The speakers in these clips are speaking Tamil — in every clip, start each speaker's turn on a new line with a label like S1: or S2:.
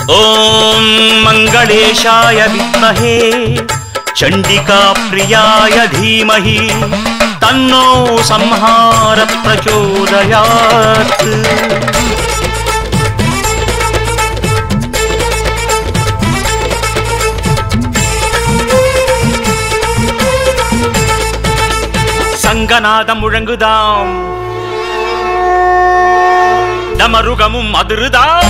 S1: ॐ मङ्गलेशाय विद्महे चण्डिकाप्रियाय धीमहि तन्नो संहार प्रचोदयात् சங்கநாதம் முழங்குதாம் டமருகமும் அதிருதாம்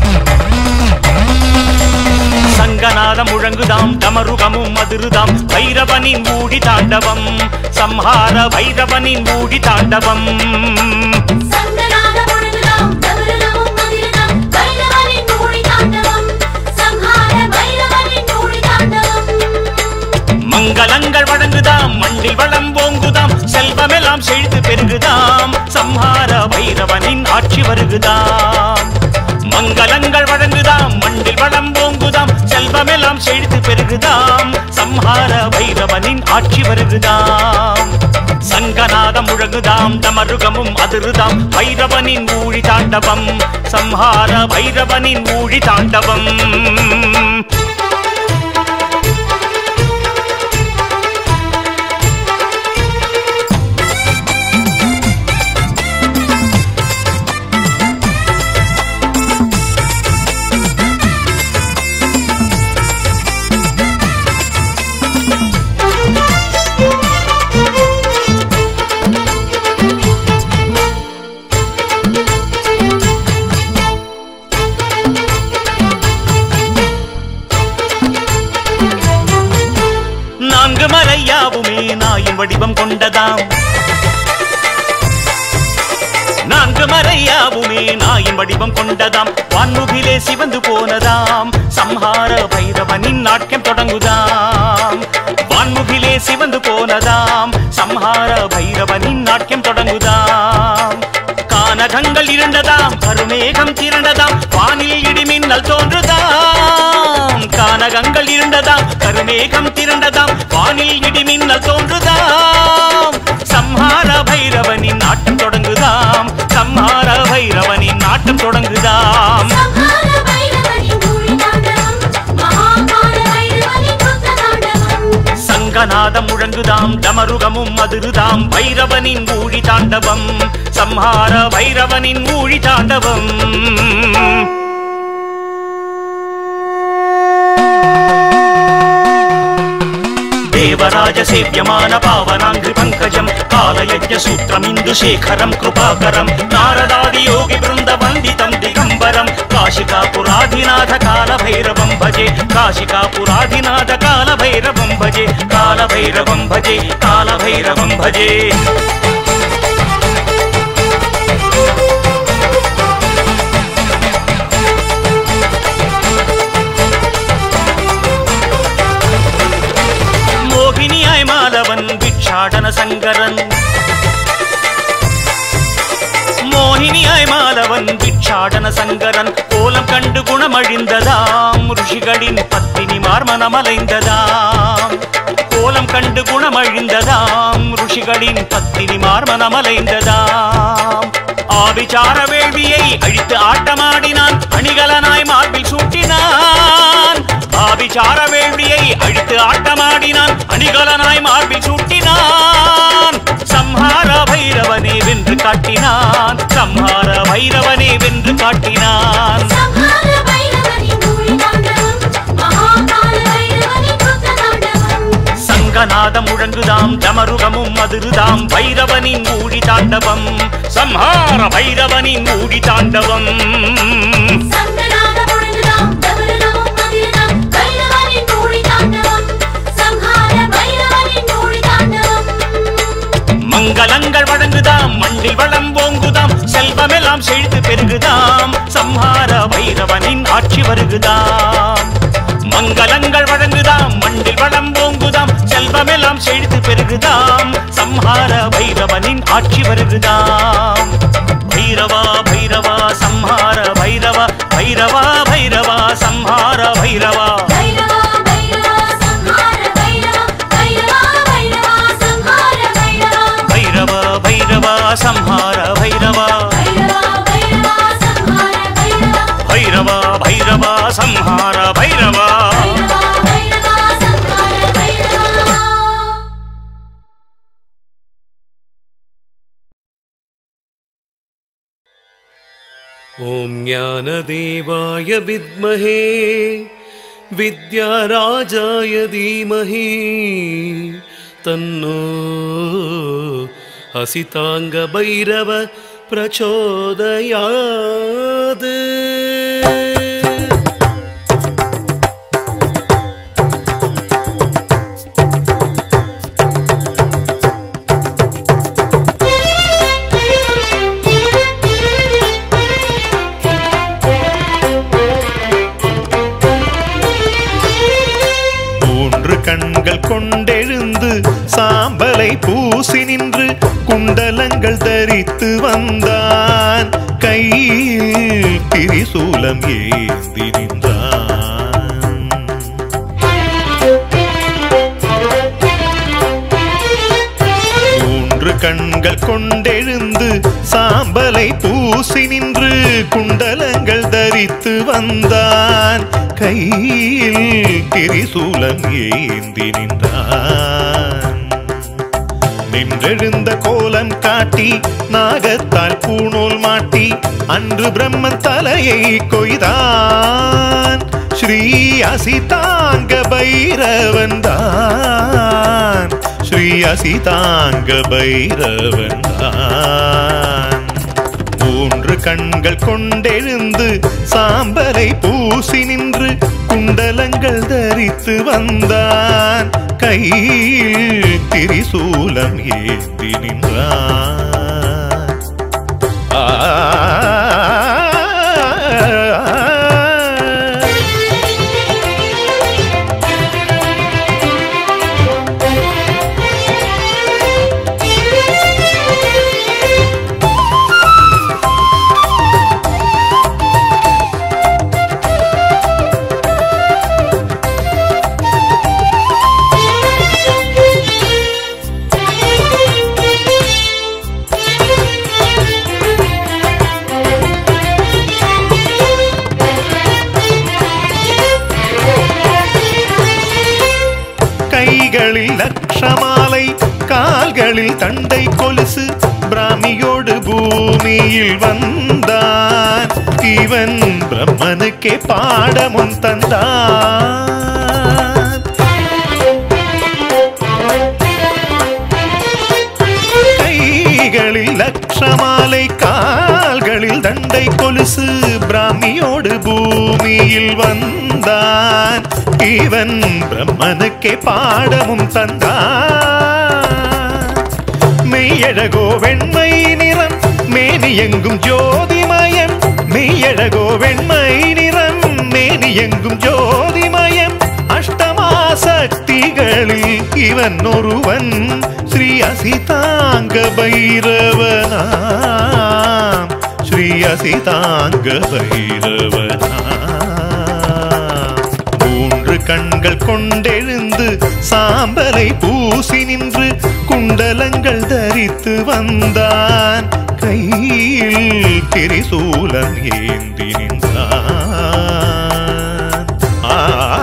S1: சங்கநாதம் முழங்குதாம் டமருகமும் அதிருதாம் பைரவனின் மூடி தாண்டவம் சம்ஹார பைரவனின் மூடி தாண்டவம்
S2: சங்கநாத முழங்குதாம் தவறுதமும் மதிரதாம் பைரவனின் மூடி தாண்டவம் சம்ஹார பைரவனின் மூடி தாண்டவம்
S1: மங்களங்கள் வழங்குதாம் மண்டில் வளம் ஓங்குதாம் செல்வமெல்லாம் செழித்து பெருகுதாம் சம்ஹார பைரவனின் ஆட்சி வருகுதாம் மங்களங்கள் வழங்குதாம் மண்டில் வளம் ஓங்குதாம் செல்வமெல்லாம் செழித்து பெருகுதாம் சம்ஹார பைரவனின் ஆட்சி வருகுதாம் சங்கநாதம் முழங்குதாம் டமருகமும் அதிருதாம் பைரவனின் ஊழி தாண்டவம் சம்ஹார பைரவனின் ஊழி தாண்டவம் நான்கு மலையாவுமே நாயின் வடிவம் கொண்டதாம் நான்கு மறையாவுமே நாயின் வடிவம் கொண்டதாம் வான்முகிலே சிவந்து போனதாம் சம்ஹார பைரவனின் நாட்யம் தொடங்குதாம் வான்முகிலே சிவந்து போனதாம் சம்ஹார பைரவனின் நாட்யம் தொடங்குதாம் கானகங்கள் இருண்டதாம் கருமேகம் திரண்டதாம் வானில் இடிமின்னல் தோன்றுதாம் கானகங்கள் இருண்டதாம் கருமேகம் திரண்டதாம் வானில் இடிமின்னல் தோன்றுதாம் சம்ஹார பைரவனின் நாட்டம் தொடங்குதாம் சம்ஹார பைரவனின் நாட்டம் தொடங்குதாம்
S2: சம்ஹார பைரவனின் மூடி தாண்டவம் மகாகால பைரவனின் ருத்ர தாண்டவம்
S1: சங்கநாதம் முழங்குதாம் டமருகமும் அதிருதாம் பைரவனின் ஊழி தாண்டவம் சம்ஹார பைரவனின் ஊழி தாண்டவம் దేవరాజ సేవ్యమాన పావనాంఘ్రి పంకజం కాలయజ్ఞ సూత్రమిందు శేఖరం కృపాకరం నారదాది యోగి బృంద వందితం దిగంబరం కాశికాపురాధినాథ కాల భైరవం భజే కాశికాపురాధినాథ కాల భైరవం భజే కాల భైరవం భజే కాల భైరవం భజే மோகினியாய் மாலவன் பிக்ஷாடன சங்கரன் மோகினியாய் மாலவன் பிக்ஷாடன சங்கரன் கோலம் கண்டு குணமழிந்ததாம் ருஷிகளின் பத்தினிமார் மனமலைந்ததாம் கோலம் கண்டு குணமழிந்ததாம் ருஷிகளின் பத்தினிமார் மனமலைந்ததாம் ஆபிச்சார வேள்வியை அழித்து ஆட்டமாடினான் அணிகலனாய் மார்பில் சூட்டினான் ஆபிச்சார வேள்வியை அழித்து ஆட்டமாடினான் அணிகலனாய் மார்பில் சூட்டினான் சம்ஹார பைரவனே வென்று காட்டினான் சம்ஹார பைரவனே வென்று காட்டினான்
S2: சம்ஹார பைரவனின் மூடி தாண்டவம் மகாகால பைரவனின் ருத்ர தாண்டவம்
S1: சங்கநாதம் முழங்குதாம் டமருகமும் அதிருதாம் பைரவனின் ஊழி தாண்டவம் சம்ஹார பைரவனின் ஊழி தாண்டவம்
S2: சங்கநாத முழங்குதாம் தவறுதமும் மதிரதாம் பைரவனின் மூடி தாண்டவம் சம்ஹார பைரவனின் மூடி தாண்டவம்
S1: மங்களங்கள் வழங்குதாம் மண்டில் வளம் ஓங்குதாம் செல்வமெல்லாம் செழித்து பெருகுதாம் சம்ஹார பைரவனின் ஆட்சி வருகுதாம் மங்களங்கள் வழங்குதாம் மண்டில் வளம் ஓங்குதாம் செல்வமெல்லாம் செழித்து பெருகுதாம் சம்ஹார பைரவனின் ஆட்சி வருகுதாம் பைரவா பைரவா சம்ஹார பைரவா பைரவா பைரவா சம்ஹார பைரவா
S2: பைரவா பைரவா சம்ஹார பைரவா பைரவா பைரவா சம்ஹார பைரவா
S1: பைரவா பைரவா சம்ஹார பைரவா
S2: பைரவா பைரவா சம்ஹார பைரவா
S1: பைரவா பைரவா సంహార భైరవా
S2: భైరవా భైరవా సంహార భైరవా
S3: ॐ ज्ञानदेवाय विद्महे विद्याराजाय धीमहि तन्नो हसिताङ्गभैरव प्रचोदयात्
S4: மூன்று கண்கள் கொண்டெழுந்து சாம்பலை பூசி நின்று குண்டலங்கள் தரித்து வந்தான் கையில் திரிசூலம் ஏந்தி நின்றான் மூன்று கண்கள் கொண்டெழுந்து சாம்பலை பூசி நின்று குண்டலங்கள் தரித்து வந்தான் கையில் திரிசூலம் ஏந்தி நின்றான் நின்றெழுந்த கோலம் காட்டி நாகத்தால் பூணூல் மாட்டி அன்று பிரம்மன் தலையை கொய்தான் ஸ்ரீ அசிதாங்க பைரவன் தான் ஸ்ரீ அசிதாங்க பைரவன் தான் மூன்று கண்கள் கொண்டெழுந்து சாம்பலை பூசி நின்று குண்டலங்கள் தரித்து வந்தான் கையில் திரிசூலம் ஏந்தி நின்றான் ஆ கைகளில் லட்சமாலை கால்களில் தண்டை கொலுசு பிராமியோடு பூமியில் வந்தான் இவன் பிரம்மனுக்கே பாடமும் தந்தான் கைகளில் லட்சமாலை கால்களில் தண்டை கொலுசு பிராமியோடு பூமியில் வந்தான் இவன் பிரம்மனுக்கே பாடமும் தந்தான் மெய்யழகோ வெண்மை நிறம் மேனி எங்கும் ஜோதிமயம் மெய்யழகோ வெண்மை நிறம் மேனி எங்கும் ஜோதிமயம் அஷ்டமா சக்திகளில் இவன் ஒருவன் ஸ்ரீ அசிதாங்க பைரவனாம் ஸ்ரீ அசிதாங்க பைரவனாம் மூன்று கண்கள் கொண்டெழுந்து சாம்பலை பூசி நின்று குண்டலங்கள் தரித்து வந்தான் கையில் திரிசூலம் ஏந்தி நின்றான் ஆ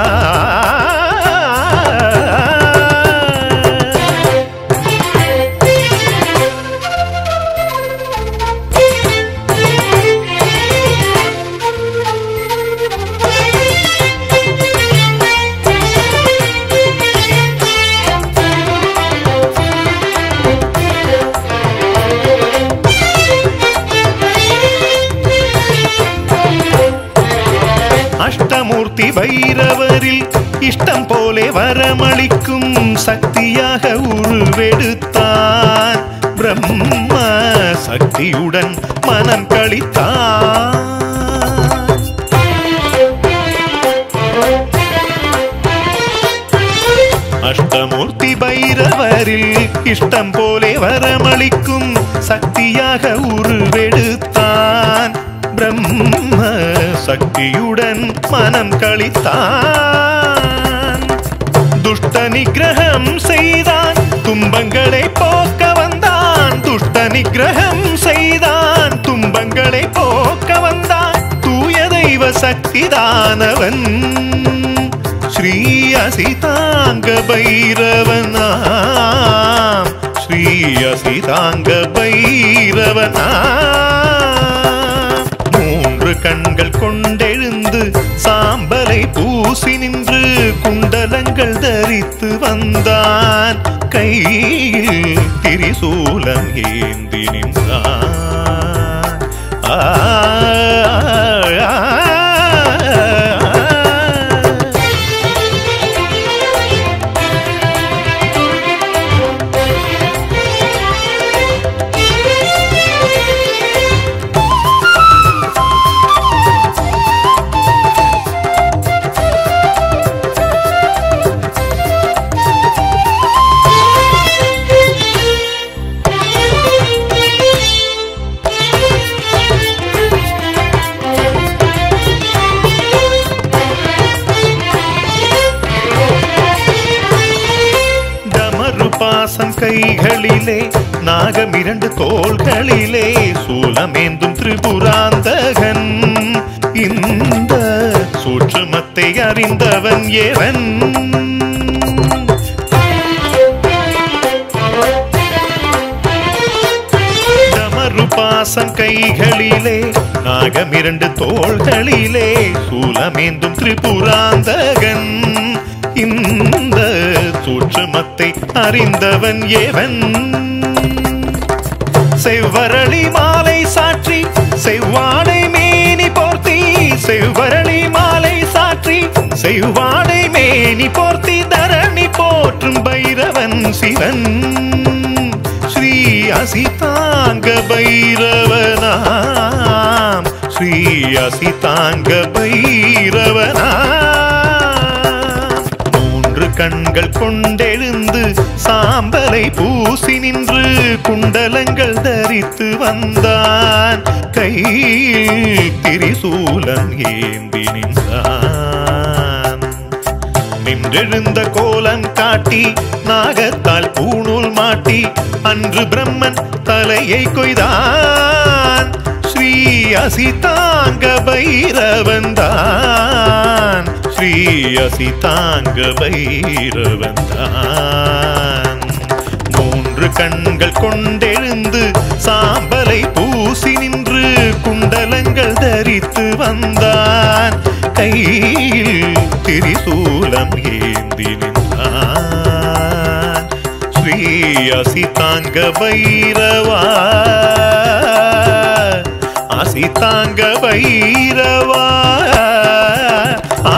S4: அஷ்டமூர்த்தி பைரவரில் இஷ்டம் போலே வரமளிக்கும் சக்தியாக உருவெடுத்தான் பிரம்ம சக்தியுடன் மனம் கழித்தான் அஷ்டமூர்த்தி பைரவரில் இஷ்டம் போலே வரமளிக்கும் சக்தியாக உருவெடுத்தான் பிரம்ம சக்தியுடன் மனம் கழித்தான் துஷ்ட நிகிரகம் செய்தான் துன்பங்களை போக்க வந்தான் துஷ்ட நிகிரகம் செய்தான் துன்பங்களை போக்க வந்தான் தூய தெய்வ சக்திதானவன் ஸ்ரீ அசிதாங்க பைரவனாம் ஸ்ரீ அசிதாங்க பைரவனாம் மூன்று கண்கள் கொண்டெழுந்து சாம்பலை பூசி நின்று குண்டலங்கள் தரித்து வந்தான் கையில் திரிசூலம் ஏந்தி நின்றான் ஆ, ஆ, ஆ. டமரு பாசம் கைகளிலே நாகம் இரண்டு தோள்களிலே சூலமேந்தும் திரிபுராந்தகன் இந்த சூட்சுமத்தை அறிந்தவன் ஏவன் டமரு பாசம் கைகளிலே நாகம் இரண்டு தோள்களிலே சூலமேந்தும் திரிபுராந்தகன் இந்த சூட்சுமத்தை அறிந்தவன் ஏவன் செவ்வரளி மாலை சாற்றி செவ்வாடை மேனி போர்த்தி செவ்வரளி மாலை சாற்றி செவ்வாடை மேனி போர்த்தி தரணி போற்றும் பைரவன் சிவன் ஸ்ரீ அசிதாங்க பைரவனாம் ஸ்ரீ அசிதாங்க பைரவனாம் மூன்று கண்கள் கொண்டெழுந்து சாம்பலை பூசி நின்று குண்டலங்கள் தரித்து வந்தான் கையில் திரிசூலம் ஏந்தி நின்றான் நின்றெழுந்த கோலம் காட்டி நாகத்தால் பூணூல் மாட்டி அன்று பிரம்மன் தலையை கொய்தான் ஸ்ரீ அசிதாங்க பைரவன்தான் ஸ்ரீ அசிதாங்க பைரவன்தான் மூன்று கண்கள் கொண்டெழுந்து சாம்பலை பூசி நின்று குண்டலங்கள் தரித்து வந்தான் கையில் திரிசூலம் ஏந்தி நின்றான் ஸ்ரீ அசிதாங்க பைரவா அசிதாங்க பைரவா ஆ,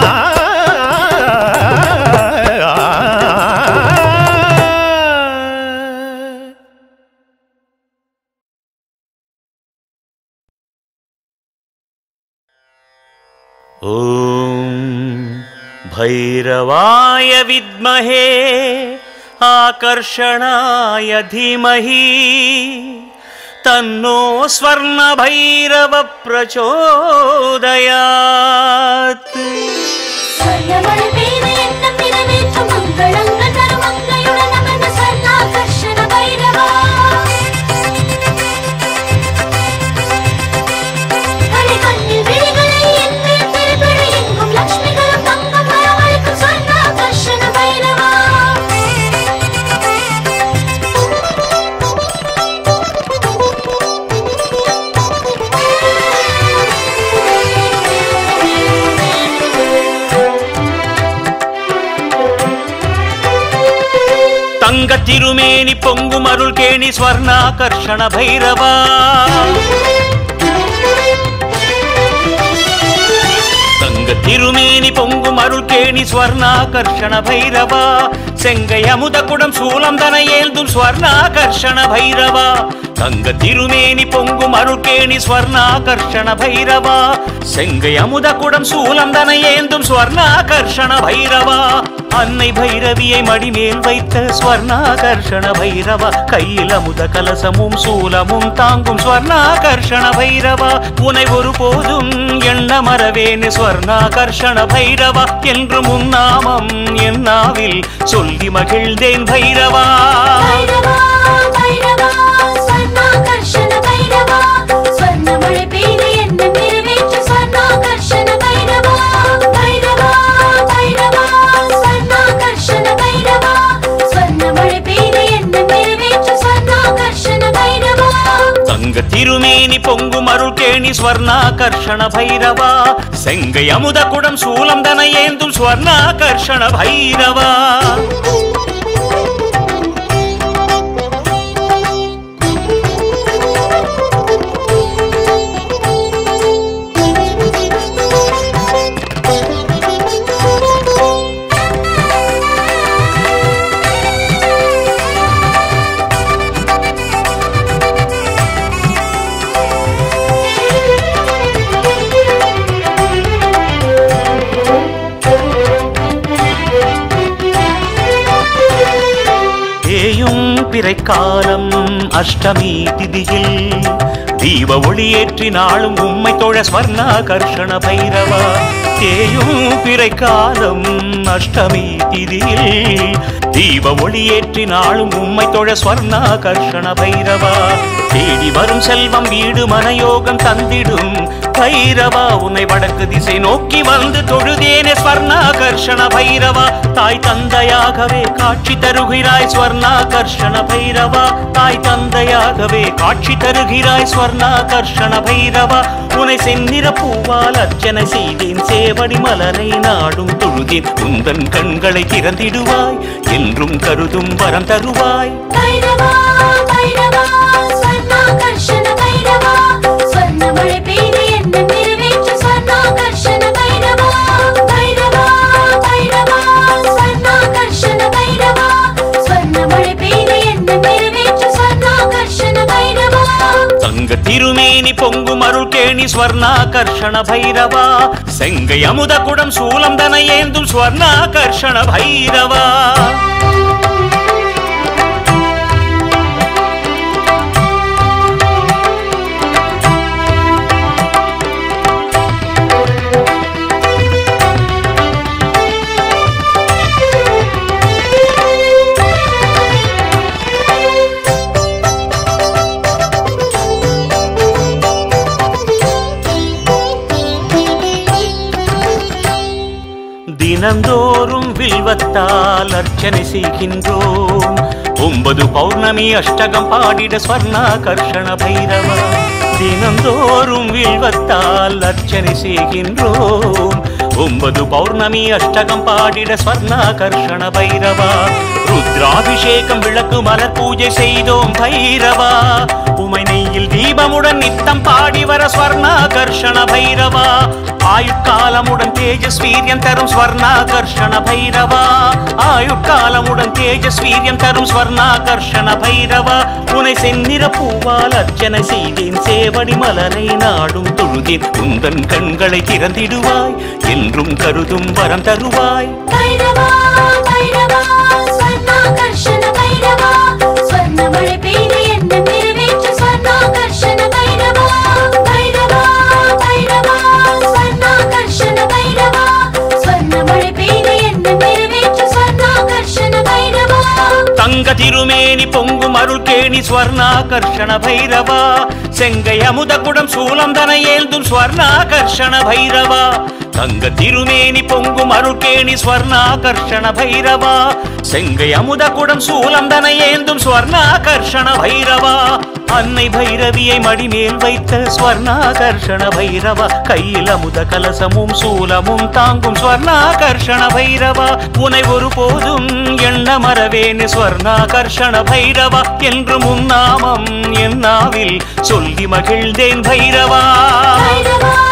S4: ஆ.
S1: ॐ भैरवाय विद्महे आकर्षणाय धीमहि तन्नो स्वर्णभैरवप्रचोदयात्
S2: ஸ்வர்ணமழை பெய்து எண்ணம் நிறைவேற்றும் மங்களங்கள் தரும் மங்கையுடன் அமர்ந்த ஸ்வர்ணாகர்ஷண பைரவா. கடைக்கண்ணில் விழிகளை என் மேல் திருப்பிட எங்கும் லக்ஷ்மிகளும் தங்கம் வரவழைக்கும் ஸ்வர்ணாகர்ஷண பைரவா.
S1: தங்க திருமேனி பொங்கும் அருள் கேணி ஸ்வர்ணாகர்ஷண பைரவா தங்க திருமேனி பொங்கும் அருள் கேணி ஸ்வர்ணாகர்ஷண பைரவா செங்கை அமுத குடம் சூலம் தன ஏந்தும் ஸ்வர்ணாகர்ஷண பைரவா தங்க திருமேனி பொங்கும் அருள் கேணி ஸ்வர்ணாகர்ஷண பைரவா செங்கை அமுத குடம் சூலம் தன ஏந்தும் ஸ்வர்ணாகர்ஷண பைரவா அன்னை பைரவியை மடிமேல் வைத்த ஸ்வர்ணாகர்ஷண பைரவா கையில் அமுத கலசமும் சூலமும் தாங்கும் ஸ்வர்ணாகர்ஷண பைரவா உனை ஒருபோதும் எண்ண மறவேன் ஸ்வர்ணாகர்ஷண பைரவா என்று முன்னாமம் என் நாவில் சொல்லி மகிழ்ந்தேன் பைரவா
S2: பைரவா, பைரவா, ஸ்வர்ணாகர்ஷண பைரவா. ஸ்வர்ணமழை பெய்து எண்ணம் நிறைவேற்றும் ஸ்வர்ணாகர்ஷண பைரவா.
S1: திருமேனி பொங்கும் அருள் கேணி ஸ்வர்ணாகர்ஷண பைரவா செங்கை அமுத குடம் சூலம் தன ஏந்தும் ஸ்வர்ணாகர்ஷண பைரவா தேயும் பிறைக்காலம் அஷ்டமி திதியில் தீப ஒளியேற்றி நாளும் உம்மை தொழ ஸ்வர்ணாகர்ஷண பைரவா தேயும் பிறைக்காலம் அஷ்டமி திதியில் தீப ஒளியேற்றி நாளும் உம்மை தொழ ஸ்வர்ணாகர்ஷண பைரவா தேடி வரும் செல்வம் வீடு மனயோகம் தந்திடும் பைரவா உன்னை வடக்கு திசை நோக்கி வந்து தொழுதேனே ஸ்வர்ணாகர்ஷண பைரவா தாய் தந்தையாகவே காட்சி தருகிறாய் ஸ்வர்ணாகர்ஷண பைரவா தாய் தந்தையாகவே காட்சி தருகிறாய் ஸ்வர்ணாகர்ஷண பைரவா உனை செந்நிற பூவால் அர்ச்சனை செய்தேன் சேவடி மலரை நாடும் தொழுதேன் உந்தன் கண்களை திறந்திடுவாய் என்றும் கருதும் வரம் தருவாய்
S2: பைரவா பைரவா ஸ்வர்ணாகர்ஷண பைரவா ஸ்வர்ணமழை பெய்து என்ன நிறைவேற்று ஸ்வர்ணாகர்ஷண பைரவா பைரவா பைரவா ஸ்வர்ணாகர்ஷண பைரவா ஸ்வர்ணமழை பெய்து என்ன நிறைவேற்று ஸ்வர்ணாகர்ஷண பைரவா
S1: தங்க திருமேனி பொங்கும் அருள் கேணி ஸ்வர்ணாகர்ஷண பைரவா செங்கை அமுத குடம் சூலம் தன ஏந்தும் ஸ்வர்ணாகர்ஷண பைரவா தினந்தோறும் வில்வத்தால் அர்ச்சனை செய்கின்றோம் ஒன்பது பௌர்ணமி அஷ்டகம் பாடிட ஸ்வர்ணாகர்ஷண பைரவா தினந்தோறும் வில்வத்தால் அர்ச்சனை செய்கின்றோம் ஒன்பது பௌர்ணமி அஷ்டகம் பாடிட ஸ்வர்ணாகர்ஷண பைரவா ருத்ராபிஷேகம் விளக்கு மலர் பூஜை செய்தோம் பைரவா உமை நெய்யில் தீபமுடன் நித்தம் பாடி வர ஸ்வர்ணாகர்ஷண பைரவா ஆயுட்காலமுடன் தேஜஸ்வீரியம் தரும் ஸ்வர்ணாகர்ஷண பைரவா ஆயுட்காலமுடன் தேஜஸ்வீரியம் தரும் ஸ்வர்ணாகர்ஷண பைரவா உனை செந்நிற பூவால் அர்ச்சனை செய்தேன் சேவடி மலரை நாடும் தொழுதேன் உந்தன் கண்களை திறந்திடுவாய் என்றும் கருதும் வரம் தருவாய்
S2: பைரவா பைரவா ஸ்வர்ணாகர்ஷண பைரவா ஸ்வர்ணமழை பெய்து என்ன நிறைவேற்று ஸ்வர்ணாகர்ஷண பைரவா பைரவா பைரவா ஸ்வர்ணாகர்ஷண பைரவா ஸ்வர்ணமழை பெய்து என்ன நிறைவேற்று ஸ்வர்ணாகர்ஷண பைரவா
S1: தங்க திருமேனி பொங்கும் அருள் கேணி ஸ்வர்ணாகர்ஷண பைரவா செங்கை அமுத குடம் சூலம் தன ஏந்தும் ஸ்வர்ணாகர்ஷண பைரவா தங்க திருமேனி பொங்கும் அருள் கேணி ஸ்வர்ணாகர்ஷண பைரவா செங்கை அமுத குடம் சூலம் தன ஏந்தும் ஸ்வர்ணாகர்ஷண பைரவா அன்னை பைரவியை மடிமேல் வைத்த ஸ்வர்ணாகர்ஷண பைரவா கையில் அமுத கலசமும் சூலமும் தாங்கும் ஸ்வர்ணாகர்ஷண பைரவா உனை ஒருபோதும் எண்ண மறவேன் ஸ்வர்ணாகர்ஷண பைரவா என்று முன்னாமம் என் நாவில் சொல்லி மகிழ்ந்தேன் பைரவா
S2: பைரவா